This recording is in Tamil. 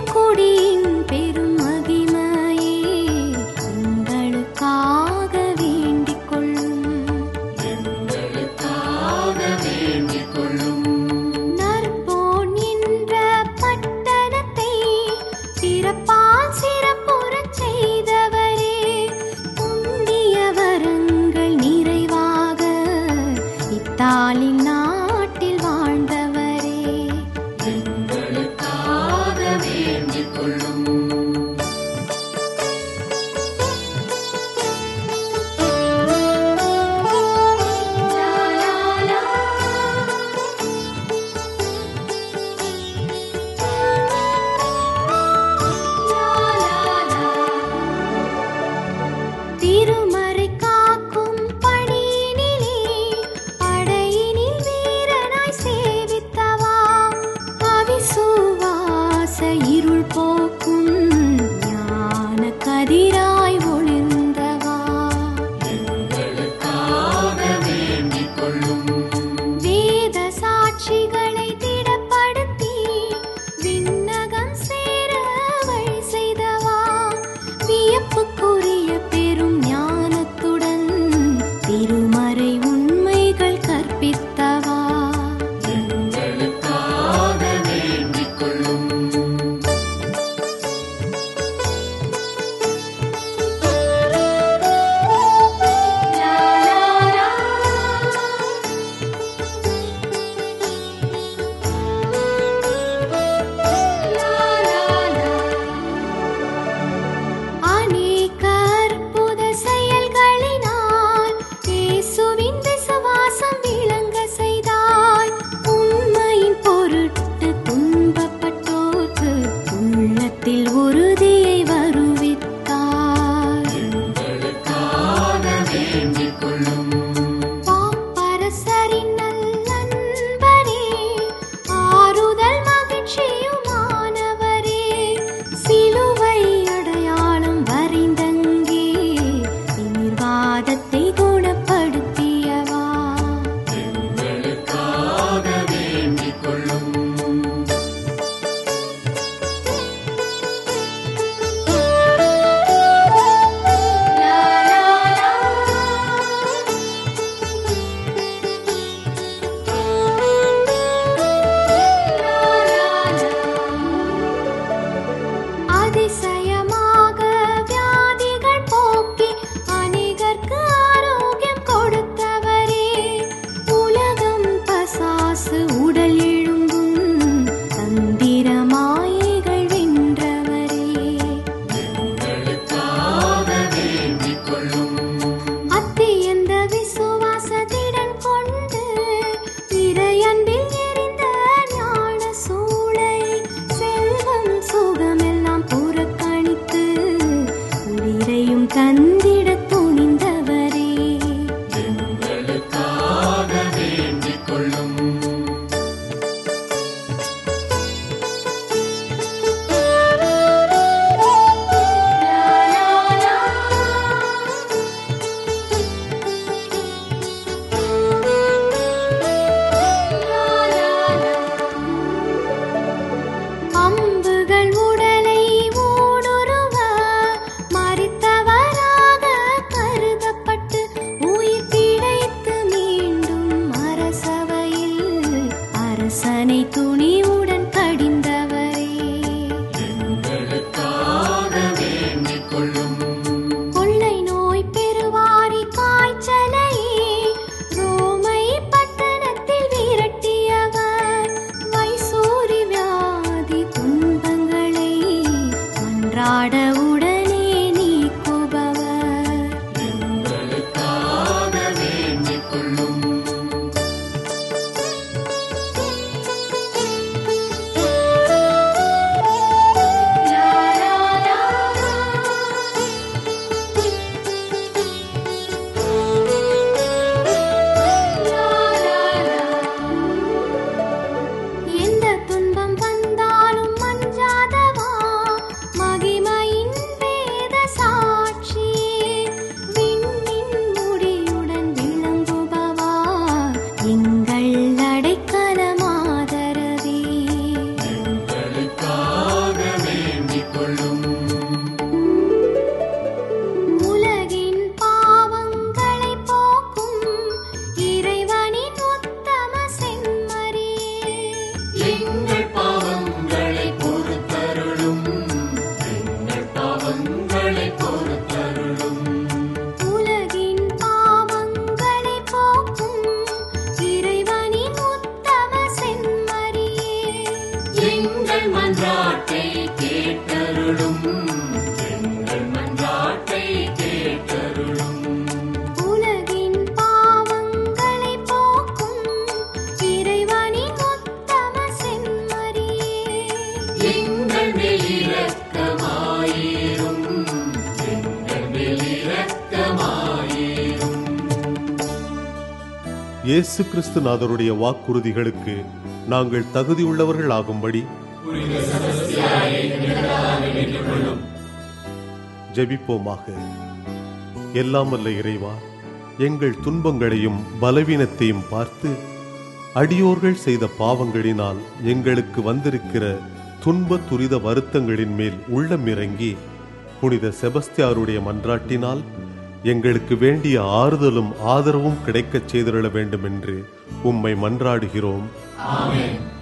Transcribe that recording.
குடியின் பெரும் மகிமையே எங்களுக்காக வேண்டிக் கொள்ளும் நற்போன் என்ற பட்டணத்தை சிறப்பால் சிறப்புறச் செய்தவரே புண்ணிய வரங்கள் நிறைவாக இத்தாலின் நாட்டில் வாழ்ந்தவரே திருமறை காக்கும் பணியினிலே படையினில் வீரனாய் சேவித்தவா அவிசுவாச இருள் போக்கும் ஞான கதிராய் ஒளிர்ந்தவா வேத சாட்சிகளை திடப்படுத்தி விண்ணகம் சேர வழி செய்தவா வியப்புக்குரிய பெரும் ஞானத்துடன் திருமறை உண்மைகள் கற்பித்தவா அநேக அற்புத செயல்களினால் இயேசுவின் விசுவாசம் விளங்க செய்தாய் உண்மையின் பொருட்டு துன்பப்பட்டோர்க்கு உள்ளத்தில் உறுதியை வருவித்தாய் பாப்பரசரின் நல்லன்பரே, ஆறுதல் மகிழ்ச்சியுமானவரே, சிலுவை அடையாளம் வரைந்தங்கே, நிர்வாதத்தை குணப்படுத்தியவா அதிசயமாக வியாதிகள் போக்கி அநேகர்க்கு ஆரோக்கியம் கொடுத்தவரே உலகம் பசாசு உடல் எழும்பும் தந்திர மாயைகள் வென்றவரே அத்தியந்த விசுவாசத்திடன் கொண்டு இறையன்பில் எரிந்த ஞான சூளை செல்வம் சுகமெல்லாம் புறக்கணித்து உயிரையும் தந்திட துணிந்தவரே அம்புகள் உடலை ஊடுருவ மறித்தவராக கருதப்பட்டு உயிர் பிழைத்து மீண்டும் அரசவையில் அரசனை துணிவுடன் கடிந்தவரே கொள்ளை நோய் பெருவாரி காய்ச்சலையே ரோமை பட்டணத்தில் விரட்டியவர் மைசூரி வியாதி துன்பங்களை அன்றாட உடனே நீக்குபவர் எந்த துன்பம் வந்தாலும் மஞ்சாதவா மகிமையின் மன்றாட்டை கேட்டருளும் எங்கள் மன்றாட்டை கேட்டருளும் உலகின் பாவங்களை போக்கும் இறைவனின் உத்தம செம்மறியே எங்கள் மேல் இரக்கமாயிரும் எங்கள் மேல் இரக்கமாயிரும் இயேசு கிறிஸ்துநாதருடைய வாக்குறுதிகளுக்கு நாங்கள் தகுதியுள்ளவர்கள் ஆகும்படி ஜெபிப்போமாக எல்லாம் வல்ல இறைவா எங்கள் துன்பங்களையும் பலவீனத்தையும் பார்த்து அடியோர்கள் செய்த பாவங்களினால் எங்களுக்கு வந்திருக்கிற துன்ப துரித வருத்தங்களின் மேல் உள்ளம் இறங்கி புனித செபஸ்தியாருடைய மன்றாட்டினால் எங்களுக்கு வேண்டிய ஆறுதலும் ஆதரவும் கிடைக்கச் செய்திருள வேண்டும் என்று உம்மை மன்றாடுகிறோம் ஆமென்